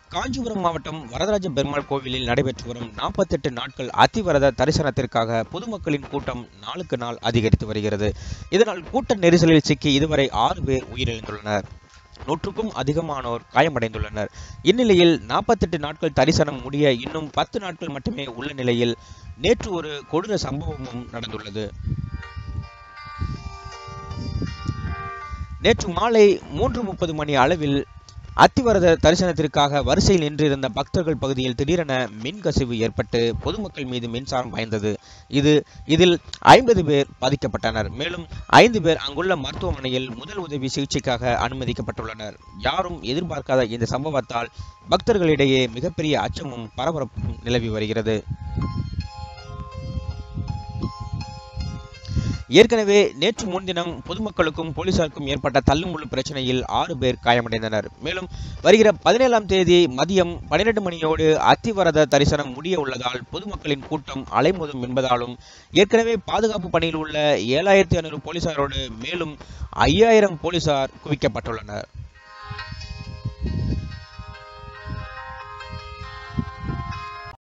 காஞ்சிபுரம் மாவட்டம் வரதராஜ பெருமாள் கோவிலில் நடைபெற்று வரும் நாற்பத்தெட்டு நாட்கள் அத்திவரத தரிசனத்திற்காக பொதுமக்களின் கூட்டம் நாளுக்கு நாள் அதிகரித்து வருகிறது இதனால் கூட்ட நெரிசலில் சிக்கி இதுவரை ஆறு பேர் உயிரிழந்துள்ளனர் நூற்றுக்கும் அதிகமானோர் காயமடைந்துள்ளனர் இந்நிலையில் நாற்பத்தெட்டு நாட்கள் தரிசனம் முடிய இன்னும் பத்து நாட்கள் மட்டுமே உள்ள நிலையில் நேற்று ஒரு கொடூர சம்பவமும் நடந்துள்ளது நேற்று மாலை மூன்று முப்பது மணி அளவில் அத்திவரத தரிசனத்திற்காக வரிசையில் நின்றிருந்த பக்தர்கள் பகுதியில் திடீரென மின் கசிவு ஏற்பட்டு பொதுமக்கள் மீது மின்சாரம் பாய்ந்தது இது இதில் ஐம்பது பேர் பாதிக்கப்பட்டனர் மேலும் ஐந்து பேர் அங்குள்ள மருத்துவமனையில் முதல் உதவி சிகிச்சைக்காக அனுமதிக்கப்பட்டுள்ளனர் யாரும் எதிர்பார்க்காத இந்த சம்பவத்தால் பக்தர்களிடையே மிகப்பெரிய அச்சமும் பரபரப்பும் நிலவி வருகிறது ஏற்கனவே நேற்று முன்தினம் பொதுமக்களுக்கும் போலீசாருக்கும் ஏற்பட்ட தள்ளுமுள்ளு பிரச்சனையில் ஆறு பேர் காயமடைந்தனர் மேலும் வருகிற பதினேழாம் தேதி மதியம் பன்னிரண்டு மணியோடு அத்திவரத தரிசனம் முடிய உள்ளதால் பொதுமக்களின் கூட்டம் அலைமோதும் என்பதாலும் ஏற்கனவே பாதுகாப்பு பணியில் உள்ள ஏழாயிரத்தி ஐநூறு போலீசாரோடு மேலும் ஐயாயிரம் போலீசார் குவிக்கப்பட்டுள்ளனர்